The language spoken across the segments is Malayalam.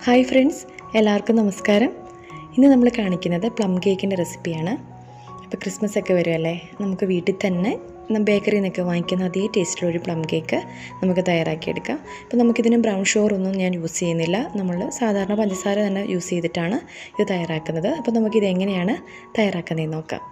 ഹായ് ഫ്രണ്ട്സ് എല്ലാവർക്കും നമസ്കാരം ഇന്ന് നമ്മൾ കാണിക്കുന്നത് പ്ലം കേക്കിൻ്റെ റെസിപ്പിയാണ് ഇപ്പോൾ ക്രിസ്മസ് ഒക്കെ വരുമല്ലേ നമുക്ക് വീട്ടിൽ തന്നെ ബേക്കറിയിൽ നിന്നൊക്കെ വാങ്ങിക്കുന്ന അതേ ടേസ്റ്റിലൊരു പ്ലം കേക്ക് നമുക്ക് തയ്യാറാക്കിയെടുക്കാം ഇപ്പോൾ നമുക്കിതിന് ബ്രൗൺ ഷുഗർ ഒന്നും ഞാൻ യൂസ് ചെയ്യുന്നില്ല നമ്മൾ സാധാരണ പഞ്ചസാര തന്നെ യൂസ് ചെയ്തിട്ടാണ് ഇത് തയ്യാറാക്കുന്നത് അപ്പോൾ നമുക്കിത് എങ്ങനെയാണ് തയ്യാറാക്കുന്നതെന്ന് നോക്കാം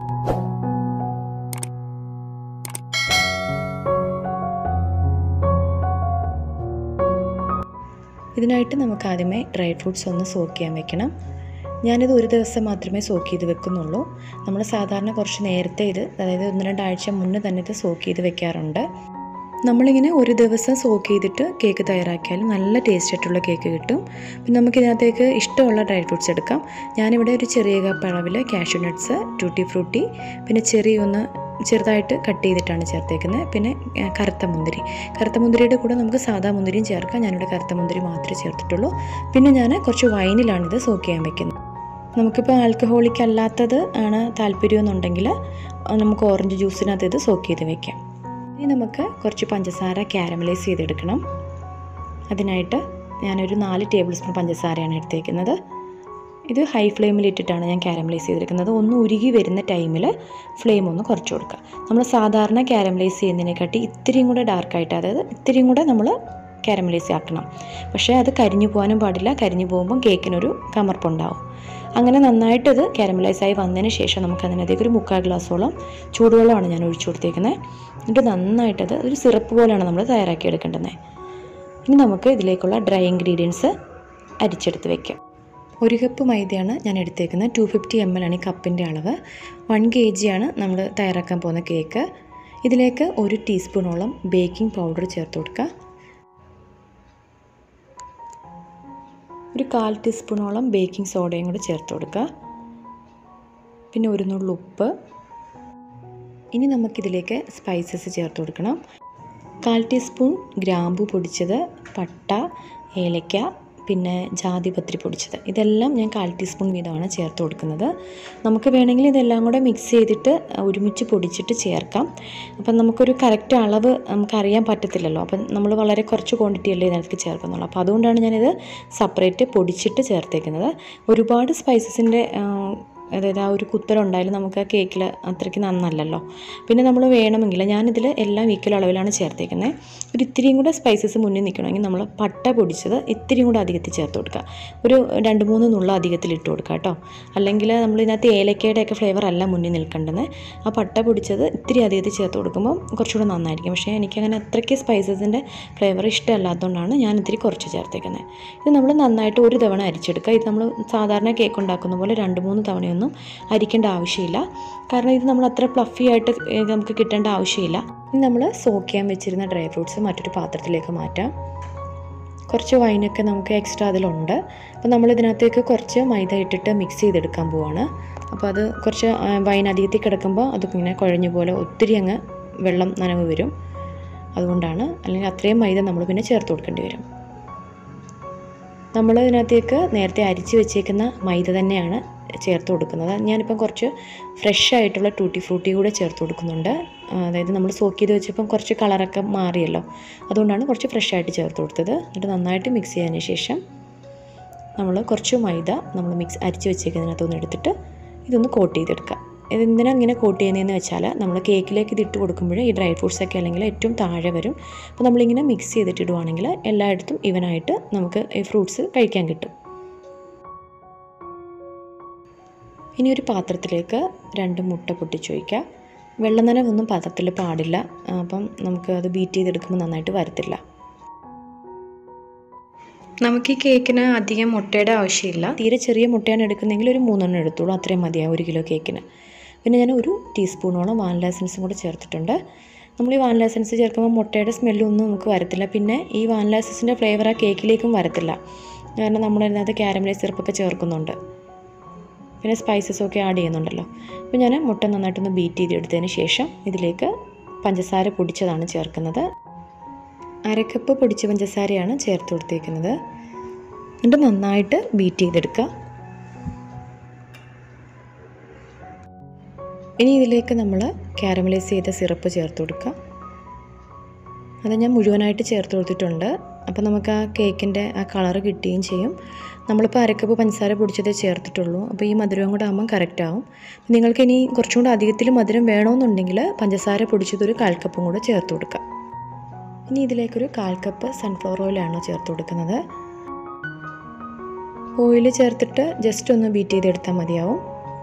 ഇതിനായിട്ട് നമുക്ക് ആദ്യമേ ഡ്രൈ ഫ്രൂട്ട്സ് ഒന്ന് സോക്ക് ചെയ്യാൻ വെക്കണം ഞാനിത് ഒരു ദിവസം മാത്രമേ സോക്ക് ചെയ്ത് വെക്കുന്നുള്ളൂ നമ്മൾ സാധാരണ കുറച്ച് നേരത്തെ ഇത് അതായത് ഒന്ന് രണ്ടാഴ്ച മുന്നേ തന്നെ ഇത് സോക്ക് ചെയ്ത് വെക്കാറുണ്ട് നമ്മളിങ്ങനെ ഒരു ദിവസം സോക്ക് ചെയ്തിട്ട് കേക്ക് തയ്യാറാക്കിയാലും നല്ല ടേസ്റ്റ് ആയിട്ടുള്ള കേക്ക് കിട്ടും പിന്നെ നമുക്കിതിനകത്തേക്ക് ഇഷ്ടമുള്ള ഡ്രൈ ഫ്രൂട്ട്സ് എടുക്കാം ഞാനിവിടെ ഒരു ചെറിയ കപ്പ് അളവിൽ കാഷ്യൂ നട്ട്സ് ടൂട്ടി ഫ്രൂട്ടി പിന്നെ ചെറിയ ഒന്ന് ചെറുതായിട്ട് കട്ട് ചെയ്തിട്ടാണ് ചേർത്തേക്കുന്നത് പിന്നെ കറുത്ത മുന്തിരി കറുത്ത മുന്തിരിയുടെ കൂടെ നമുക്ക് സാധാ മുന്തിരിയും ചേർക്കാം ഞാനിവിടെ കറുത്ത മുന്തിരി മാത്രമേ ചേർത്തിട്ടുള്ളൂ പിന്നെ ഞാൻ കുറച്ച് വൈനിലാണിത് സോക്ക് ചെയ്യാൻ വെക്കുന്നത് നമുക്കിപ്പോൾ ആൽക്കഹോളിക് അല്ലാത്തത് ആണ് താല്പര്യം എന്നുണ്ടെങ്കിൽ നമുക്ക് ഓറഞ്ച് ജ്യൂസിനകത്ത് ഇത് സോക്ക് ചെയ്ത് വെക്കാം ഇനി നമുക്ക് കുറച്ച് പഞ്ചസാര ക്യാരമലൈസ് ചെയ്തെടുക്കണം അതിനായിട്ട് ഞാനൊരു നാല് ടേബിൾ സ്പൂൺ പഞ്ചസാരയാണ് എടുത്തേക്കുന്നത് ഇത് ഹൈ ഫ്ലെയിമിൽ ഇട്ടിട്ടാണ് ഞാൻ ക്യാരമലൈസ് ചെയ്തിരിക്കുന്നത് ഒന്ന് ഉരുകി വരുന്ന ടൈമിൽ ഫ്ലെയിം ഒന്ന് കുറച്ച് കൊടുക്കുക നമ്മൾ സാധാരണ ക്യാരമലൈസ് ചെയ്യുന്നതിനെക്കാട്ടി ഇത്തിരിയും കൂടെ ഡാർക്കായിട്ട് അതായത് ഇത്തിരിയും കൂടെ നമ്മൾ ക്യാരമലൈസ് ആക്കണം പക്ഷേ അത് കരിഞ്ഞു പോകാനും പാടില്ല കരിഞ്ഞു പോകുമ്പം കേക്കിനൊരു കമർപ്പുണ്ടാവും അങ്ങനെ നന്നായിട്ട് ഇത് ക്യാരമലൈസ് ആയി വന്നതിന് ശേഷം നമുക്ക് അതിനകത്തേക്ക് ഒരു മുക്കാൽ ഗ്ലാസ്സോളം ചൂടുവെള്ളമാണ് ഞാൻ ഒഴിച്ചു കൊടുത്തേക്കുന്നത് എന്നിട്ട് നന്നായിട്ടത് ഒരു സിറപ്പ് പോലെയാണ് നമ്മൾ തയ്യാറാക്കി എടുക്കേണ്ടത് ഇനി നമുക്ക് ഇതിലേക്കുള്ള ഡ്രൈ ഇൻഗ്രീഡിയൻസ് അരിച്ചെടുത്ത് വെക്കാം ഒരു കപ്പ് മൈദയാണ് ഞാൻ എടുത്തേക്കുന്നത് ടു ഫിഫ്റ്റി എം എൽ ആണ് ഈ കപ്പിൻ്റെ അളവ് വൺ കെ ജിയാണ് നമ്മൾ തയ്യാറാക്കാൻ പോകുന്ന കേക്ക് ഇതിലേക്ക് ഒരു ടീസ്പൂണോളം ബേക്കിംഗ് പൗഡർ ചേർത്ത് കൊടുക്കുക ഒരു കാൽ ടീസ്പൂണോളം ബേക്കിംഗ് സോഡയും കൂടി ചേർത്ത് കൊടുക്കുക പിന്നെ ഒരു നുള്ളു ഉപ്പ് ഇനി നമുക്കിതിലേക്ക് സ്പൈസസ് ചേർത്ത് കൊടുക്കണം കാൽ ടീസ്പൂൺ ഗ്രാമ്പു പൊടിച്ചത് പട്ട ഏലക്ക പിന്നെ ജാതിപത്രി പൊടിച്ചത് ഇതെല്ലാം ഞാൻ കാൽ ടീസ്പൂൺ വീതമാണ് ചേർത്ത് കൊടുക്കുന്നത് നമുക്ക് വേണമെങ്കിൽ ഇതെല്ലാം കൂടെ മിക്സ് ചെയ്തിട്ട് ഒരുമിച്ച് പൊടിച്ചിട്ട് ചേർക്കാം അപ്പം നമുക്കൊരു കറക്റ്റ് അളവ് നമുക്കറിയാൻ പറ്റത്തില്ലല്ലോ അപ്പം നമ്മൾ വളരെ കുറച്ച് ക്വാണ്ടിറ്റി അല്ലേ ഇതിനകത്ത് ചേർക്കുന്നുള്ളൂ അപ്പോൾ അതുകൊണ്ടാണ് ഞാനിത് സെപ്പറേറ്റ് പൊടിച്ചിട്ട് ചേർത്തേക്കുന്നത് ഒരുപാട് സ്പൈസസിൻ്റെ അതായത് ആ ഒരു കുത്തലുണ്ടായാലും നമുക്ക് ആ കേക്കിൽ അത്രയ്ക്ക് നന്നല്ലല്ലോ പിന്നെ നമ്മൾ വേണമെങ്കിൽ ഞാനിതിൽ എല്ലാം ഈക്വൽ അളവിലാണ് ചേർത്തേക്കുന്നത് ഒരു ഇത്തിരിയും കൂടെ സ്പൈസസ് മുന്നിൽ നിൽക്കണമെങ്കിൽ നമ്മൾ പട്ട പൊടിച്ചത് ഇത്തിരിയും കൂടെ അധികത്തിൽ ചേർത്ത് കൊടുക്കുക ഒരു രണ്ട് മൂന്ന് നുള്ള അധികത്തിൽ ഇട്ട് കൊടുക്കുക കേട്ടോ അല്ലെങ്കിൽ നമ്മൾ ഇതിനകത്ത് ഏലക്കയുടെയൊക്കെ ഫ്ലേവർ അല്ല മുന്നിൽ നിൽക്കേണ്ടത് ആ പട്ട പൊടിച്ചത് ഇത്തിരി അധികത്തിൽ ചേർത്ത് കൊടുക്കുമ്പോൾ കുറച്ചുകൂടെ നന്നായിരിക്കും പക്ഷേ എനിക്കങ്ങനെ അത്രയ്ക്ക് സ്പൈസസിൻ്റെ ഫ്ലേവർ ഇഷ്ടമല്ലാത്തതുകൊണ്ടാണ് ഞാൻ ഇത്തിരി കുറച്ച് ചേർത്തേക്കുന്നത് ഇത് നമ്മൾ നന്നായിട്ട് ഒരു തവണ അരിച്ചെടുക്കുക ഇത് നമ്മൾ സാധാരണ കേക്ക് ഉണ്ടാക്കുന്ന പോലെ രണ്ട് മൂന്ന് തവണയൊന്നും അരിക്കേണ്ട ആവശ്യമില്ല കാരണം ഇത് നമ്മൾ അത്ര ഫ്ലഫി ആയിട്ട് നമുക്ക് കിട്ടേണ്ട ആവശ്യമില്ല ഇനി നമ്മൾ സോക്ക് ചെയ്യാൻ വെച്ചിരുന്ന ഡ്രൈ ഫ്രൂട്ട്സ് മറ്റൊരു പാത്രത്തിലേക്ക് മാറ്റാം കുറച്ച് വൈനൊക്കെ നമുക്ക് എക്സ്ട്രാ അതിലുണ്ട് അപ്പോൾ നമ്മൾ ഇതിനകത്തേക്ക് കുറച്ച് മൈദ ഇട്ടിട്ട് മിക്സ് ചെയ്തെടുക്കാൻ പോവാണ് അപ്പോൾ അത് കുറച്ച് വൈൻ അധികത്തിൽ കിടക്കുമ്പോൾ അത് ഇങ്ങനെ കുഴഞ്ഞു പോലെ ഒത്തിരി അങ്ങ് വെള്ളം നനവ് വരും അതുകൊണ്ടാണ് അല്ലെങ്കിൽ അത്രയും മൈദ നമ്മൾ പിന്നെ ചേർത്ത് കൊടുക്കേണ്ടി വരും നമ്മൾ ഇതിനകത്തേക്ക് നേരത്തെ അരിച്ച് വെച്ചേക്കുന്ന മൈദ തന്നെയാണ് ചേർത്ത് കൊടുക്കുന്നത് ഞാനിപ്പം കുറച്ച് ഫ്രഷ് ആയിട്ടുള്ള ടൂട്ടി ഫ്രൂട്ടി കൂടെ ചേർത്ത് കൊടുക്കുന്നുണ്ട് അതായത് നമ്മൾ സോക്ക് ചെയ്ത് വെച്ചപ്പം കുറച്ച് കളറൊക്കെ മാറിയല്ലോ അതുകൊണ്ടാണ് കുറച്ച് ഫ്രഷ് ആയിട്ട് ചേർത്ത് കൊടുത്തത് എന്നിട്ട് നന്നായിട്ട് മിക്സ് ചെയ്തതിന് ശേഷം നമ്മൾ കുറച്ച് മൈദ നമ്മൾ മിക്സ് അരിച്ച് വെച്ചേക്കുന്നതിനകത്തൊന്ന് എടുത്തിട്ട് ഇതൊന്ന് കോട്ട് ചെയ്തെടുക്കുക ഇതെന്തിനാണ് ഇങ്ങനെ കോട്ട് ചെയ്യുന്നതെന്ന് വെച്ചാൽ നമ്മൾ കേക്കിലേക്ക് ഇത് ഇട്ട് കൊടുക്കുമ്പോൾ ഈ ഡ്രൈ ഫ്രൂട്ട്സ് ഒക്കെ അല്ലെങ്കിൽ ഏറ്റവും താഴെ വരും അപ്പോൾ നമ്മളിങ്ങനെ മിക്സ് ചെയ്തിട്ട് ഇടുവാണെങ്കിൽ എല്ലായിടത്തും ഇവനായിട്ട് നമുക്ക് ഈ ഫ്രൂട്ട്സ് കഴിക്കാൻ കിട്ടും ഇനി ഒരു പാത്രത്തിലേക്ക് രണ്ട് മുട്ട പൊട്ടിച്ച് വയ്ക്കുക വെള്ളനനവൊന്നും പാത്രത്തിൽ പാടില്ല അപ്പം നമുക്ക് അത് ബീറ്റ് ചെയ്തെടുക്കുമ്പോൾ നന്നായിട്ട് വരത്തില്ല നമുക്ക് ഈ കേക്കിന് അധികം മുട്ടയുടെ ആവശ്യമില്ല തീരെ ചെറിയ മുട്ടയാണ് എടുക്കുന്നതെങ്കിൽ ഒരു മൂന്നെണ്ണം എടുത്തോളൂ അത്രയും മതിയാവും ഒരു കിലോ കേക്കിന് പിന്നെ ഞാൻ ഒരു ടീസ്പൂണോളം വാനില എസൻസും കൂടെ ചേർത്തിട്ടുണ്ട് നമ്മൾ ഈ വാനില എസൻസ് ചേർക്കുമ്പോൾ മുട്ടയുടെ സ്മെല്ലൊന്നും നമുക്ക് വരത്തില്ല പിന്നെ ഈ വാനില എസൻസിൻ്റെ ഫ്ലേവർ ആ കേക്കിലേക്കും വരത്തില്ല കാരണം നമ്മളതിനകത്ത് ക്യാരമലൈസ് സിറപ്പൊക്കെ ചേർക്കുന്നുണ്ട് പിന്നെ സ്പൈസസും ഒക്കെ ആഡ് ചെയ്യുന്നുണ്ടല്ലോ അപ്പോൾ ഞാൻ മുട്ട നന്നായിട്ടൊന്ന് ബീറ്റ് ചെയ്തെടുത്തതിന് ശേഷം ഇതിലേക്ക് പഞ്ചസാര പൊടിച്ചതാണ് ചേർക്കുന്നത് അരക്കപ്പ് പൊടിച്ച പഞ്ചസാരയാണ് ചേർത്ത് കൊടുത്തേക്കുന്നത് എന്നിട്ട് നന്നായിട്ട് ബീറ്റ് ചെയ്തെടുക്കുക ഇനി ഇതിലേക്ക് നമ്മൾ കാരമലൈസ് ചെയ്ത സിറപ്പ് ചേർത്ത് കൊടുക്കുക അത് ഞാൻ മുഴുവനായിട്ട് ചേർത്ത് കൊടുത്തിട്ടുണ്ട് അപ്പോൾ നമുക്ക് ആ കേക്കിൻ്റെ ആ കളറ് കിട്ടുകയും ചെയ്യും നമ്മളിപ്പോൾ അരക്കപ്പ് പഞ്ചസാര പൊടിച്ചതേ ചേർത്തിട്ടുള്ളൂ അപ്പോൾ ഈ മധുരവും കൂടെ ആകുമ്പം കറക്റ്റ് ആവും നിങ്ങൾക്ക് ഇനി കുറച്ചും കൂടെ അധികത്തിൽ മധുരം വേണമെന്നുണ്ടെങ്കിൽ പഞ്ചസാര പൊടിച്ചതൊരു കാൽ കപ്പും കൂടെ ചേർത്ത് കൊടുക്കാം ഇനി ഇതിലേക്കൊരു കാൽ കപ്പ് സൺഫ്ലവർ ഓയിലാണ് ചേർത്ത് കൊടുക്കുന്നത് ഓയിൽ ചേർത്തിട്ട് ജസ്റ്റ് ഒന്ന് ബീറ്റ് ചെയ്തെടുത്താൽ മതിയാവും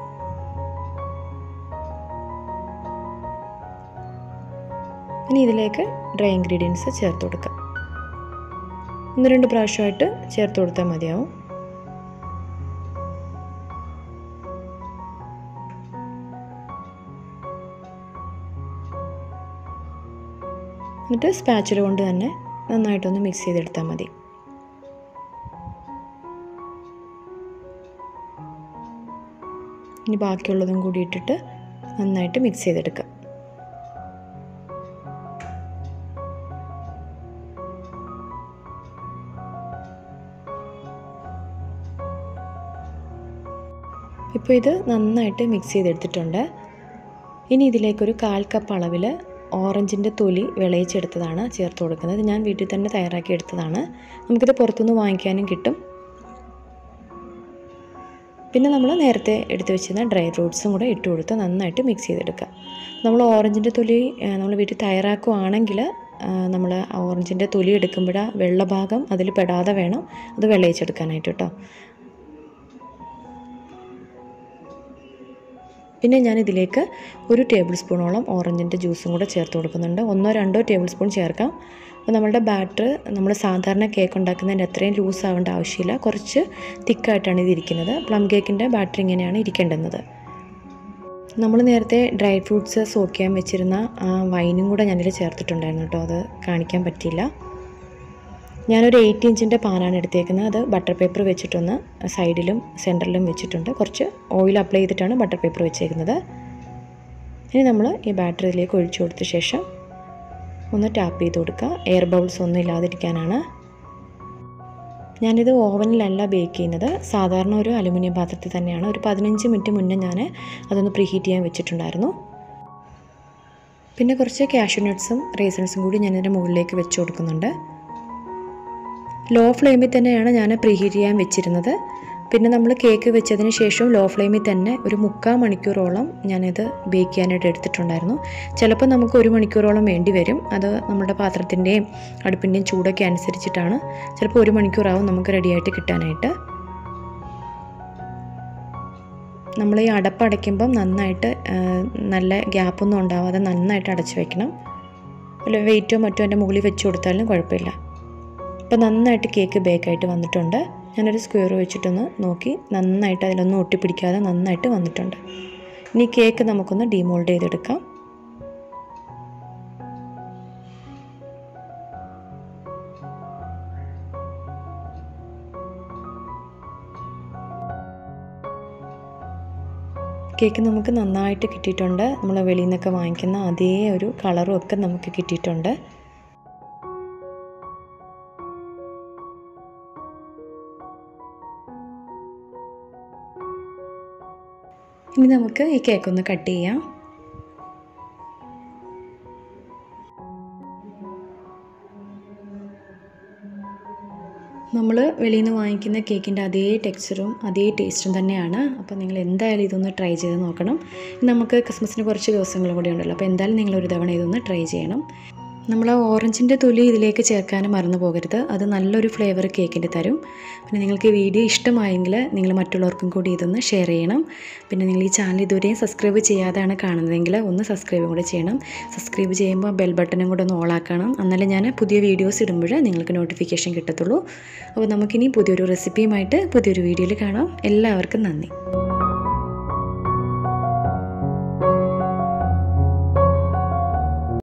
ഇനി ഇതിലേക്ക് ഡ്രൈ ഇൻഗ്രീഡിയൻസ് ചേർത്ത് കൊടുക്കാം ഒന്ന് രണ്ട് പ്രാവശ്യമായിട്ട് ചേർത്ത് കൊടുത്താൽ മതിയാവും എന്നിട്ട് സ്പാച്ചുല കൊണ്ട് തന്നെ നന്നായിട്ടൊന്ന് മിക്സ് ചെയ്തെടുത്താൽ മതി ഇനി ബാക്കിയുള്ളതും കൂടി ഇട്ടിട്ട് നന്നായിട്ട് മിക്സ് ചെയ്തെടുക്കാം ഇപ്പോൾ ഇത് നന്നായിട്ട് മിക്സ് ചെയ്തെടുത്തിട്ടുണ്ട് ഇനി ഇതിലേക്കൊരു കാൽ കപ്പ് അളവിൽ ഓറഞ്ചിൻ്റെ തൊലി വിളയിച്ചെടുത്തതാണ് ചേർത്ത് കൊടുക്കുന്നത് ഞാൻ വീട്ടിൽ തന്നെ തയ്യാറാക്കി എടുത്തതാണ് നമുക്കിത് പുറത്തുനിന്ന് വാങ്ങിക്കാനും കിട്ടും പിന്നെ നമ്മൾ നേരത്തെ എടുത്ത് വെച്ചിരുന്ന ഡ്രൈ ഫ്രൂട്ട്സും കൂടെ ഇട്ട് കൊടുത്ത് നന്നായിട്ട് മിക്സ് ചെയ്തെടുക്കുക നമ്മൾ ഓറഞ്ചിൻ്റെ തൊലി നമ്മൾ വീട്ടിൽ തയ്യാറാക്കുകയാണെങ്കിൽ നമ്മൾ ഓറഞ്ചിൻ്റെ തൊലി എടുക്കുമ്പോൾ വെള്ള ഭാഗം അതിൽ പെടാതെ വേണം അത് വിളയിച്ചെടുക്കാനായിട്ട് കേട്ടോ പിന്നെ ഞാൻ ഇതിലേക്ക് ഒരു ടേബിൾ സ്പൂണോളം ഓറഞ്ചിൻ്റെ ജ്യൂസും കൂടെ ചേർത്ത് കൊടുക്കുന്നുണ്ട് ഒന്നോ രണ്ടോ ടേബിൾ സ്പൂൺ ചേർക്കാം അപ്പോൾ നമ്മളുടെ ബാറ്റർ നമ്മൾ സാധാരണ കേക്ക് ഉണ്ടാക്കുന്നതിൻ്റെ അത്രയും ലൂസ് ആവേണ്ട ആവശ്യമില്ല കുറച്ച് തിക്കായിട്ടാണ് ഇത് ഇരിക്കുന്നത് പ്ലം കേക്കിൻ്റെ ബാറ്റർ ഇങ്ങനെയാണ് ഇരിക്കേണ്ടുന്നത് നമ്മൾ നേരത്തെ ഡ്രൈ ഫ്രൂട്ട്സ് സോക്ക് ചെയ്യാൻ വെച്ചിരുന്ന ആ വൈനും കൂടെ ഞാനിതിൽ ചേർത്തിട്ടുണ്ടായിരുന്നു കേട്ടോ അത് കാണിക്കാൻ പറ്റിയില്ല ഞാനൊരു എയ്റ്റ് ഇഞ്ചിൻ്റെ പാനാണ് എടുത്തേക്കുന്നത് അത് ബട്ടർ പേപ്പർ വെച്ചിട്ടൊന്ന് സൈഡിലും സെൻറ്ററിലും വെച്ചിട്ടുണ്ട് കുറച്ച് ഓയിൽ അപ്ലൈ ചെയ്തിട്ടാണ് ബട്ടർ പേപ്പർ വെച്ചേക്കുന്നത് ഇനി നമ്മൾ ഈ ബാറ്ററിയിലേക്ക് ഒഴിച്ചു കൊടുത്ത ശേഷം ഒന്ന് ടാപ്പ് ചെയ്ത് കൊടുക്കുക എയർ ബൗൾസ് ഒന്നും ഇല്ലാതിരിക്കാനാണ് ഞാനിത് ഓവനിലല്ല ബേക്ക് ചെയ്യുന്നത് സാധാരണ ഒരു അലുമിനിയം പാത്രത്തിൽ തന്നെയാണ് ഒരു പതിനഞ്ച് മിനിറ്റ് മുന്നേ ഞാൻ അതൊന്ന് പ്രീഹീറ്റ് ചെയ്യാൻ വെച്ചിട്ടുണ്ടായിരുന്നു പിന്നെ കുറച്ച് കാഷ്യൂ നട്ട്സും റേസൺസും കൂടി ഞാനിതിൻ്റെ മുകളിലേക്ക് വെച്ച് കൊടുക്കുന്നുണ്ട് ലോ ഫ്ലെയിമിൽ തന്നെയാണ് ഞാൻ പ്രീഹീറ്റ് ചെയ്യാൻ വെച്ചിരുന്നത് പിന്നെ നമ്മൾ കേക്ക് വെച്ചതിന് ശേഷം ലോ ഫ്ലെയിമിൽ തന്നെ ഒരു മുക്കാൽ മണിക്കൂറോളം ഞാനിത് ബേക്ക് ചെയ്യാനായിട്ട് എടുത്തിട്ടുണ്ടായിരുന്നു ചിലപ്പോൾ നമുക്ക് ഒരു മണിക്കൂറോളം വേണ്ടി വരും അത് നമ്മുടെ പാത്രത്തിൻ്റെയും അടുപ്പിൻ്റെയും ചൂടൊക്കെ അനുസരിച്ചിട്ടാണ് ചിലപ്പോൾ ഒരു മണിക്കൂറാവും നമുക്ക് റെഡിയായിട്ട് കിട്ടാനായിട്ട് നമ്മൾ ഈ അടപ്പ് അടയ്ക്കുമ്പം നന്നായിട്ട് നല്ല ഗ്യാപ്പൊന്നും ഉണ്ടാവാതെ നന്നായിട്ട് അടച്ചു വയ്ക്കണം അല്ല വെയിറ്റോ മറ്റോ എൻ്റെ മുകളിൽ വെച്ച് കൊടുത്താലും കുഴപ്പമില്ല ഇപ്പോൾ നന്നായിട്ട് കേക്ക് ബേക്കായിട്ട് വന്നിട്ടുണ്ട് ഞാനൊരു സ്ക്വയർ വെച്ചിട്ടൊന്ന് നോക്കി നന്നായിട്ട് അതിലൊന്നും ഒട്ടിപ്പിടിക്കാതെ നന്നായിട്ട് വന്നിട്ടുണ്ട് ഇനി കേക്ക് നമുക്കൊന്ന് ഡീമോൾഡ് ചെയ്തെടുക്കാം കേക്ക് നമുക്ക് നന്നായിട്ട് കിട്ടിയിട്ടുണ്ട് നമ്മൾ വെളിയിൽ നിന്നൊക്കെ വാങ്ങിക്കുന്ന അതേ ഒരു കളറും ഒക്കെ നമുക്ക് കിട്ടിയിട്ടുണ്ട് ഇനി നമുക്ക് ഈ കേക്ക് ഒന്ന് കട്ട് ചെയ്യാം നമ്മൾ വെളിയിൽ നിന്ന് വാങ്ങിക്കുന്ന കേക്കിൻ്റെ അതേ ടെക്സ്ചറും അതേ ടേസ്റ്റും തന്നെയാണ് അപ്പോൾ നിങ്ങൾ എന്തായാലും ഇതൊന്ന് ട്രൈ ചെയ്ത് നോക്കണം നമുക്ക് ക്രിസ്മസിന് കുറച്ച് ദിവസങ്ങൾ കൂടി ഉണ്ടല്ലോ അപ്പോൾ എന്തായാലും നിങ്ങൾ ഒരു തവണ ഇതൊന്ന് ട്രൈ ചെയ്യണം നമ്മൾ ആ ഓറഞ്ചിൻ്റെ തൊലി ഇതിലേക്ക് ചേർക്കാനും മറന്നു പോകരുത് അത് നല്ലൊരു ഫ്ലേവർ കേക്കിൻ്റെ തരും പിന്നെ നിങ്ങൾക്ക് ഈ വീഡിയോ ഇഷ്ടമായെങ്കിൽ നിങ്ങൾ മറ്റുള്ളവർക്കും കൂടി ഇതൊന്ന് ഷെയർ ചെയ്യണം പിന്നെ നിങ്ങൾ ഈ ചാനൽ ഇതുവരെയും സബ്സ്ക്രൈബ് ചെയ്യാതെയാണ് കാണുന്നതെങ്കിൽ ഒന്ന് സബ്സ്ക്രൈബ് കൂടെ ചെയ്യണം സബ്സ്ക്രൈബ് ചെയ്യുമ്പോൾ ബെൽ ബട്ടണും കൂടെ ഒന്ന് ഓളാക്കണം എന്നാലേ ഞാൻ പുതിയ വീഡിയോസ് ഇടുമ്പോൾ നിങ്ങൾക്ക് നോട്ടിഫിക്കേഷൻ കിട്ടത്തുള്ളൂ അപ്പോൾ നമുക്കിനി പുതിയൊരു റെസിപ്പിയുമായിട്ട് പുതിയൊരു വീഡിയോയിൽ കാണാം എല്ലാവർക്കും നന്ദി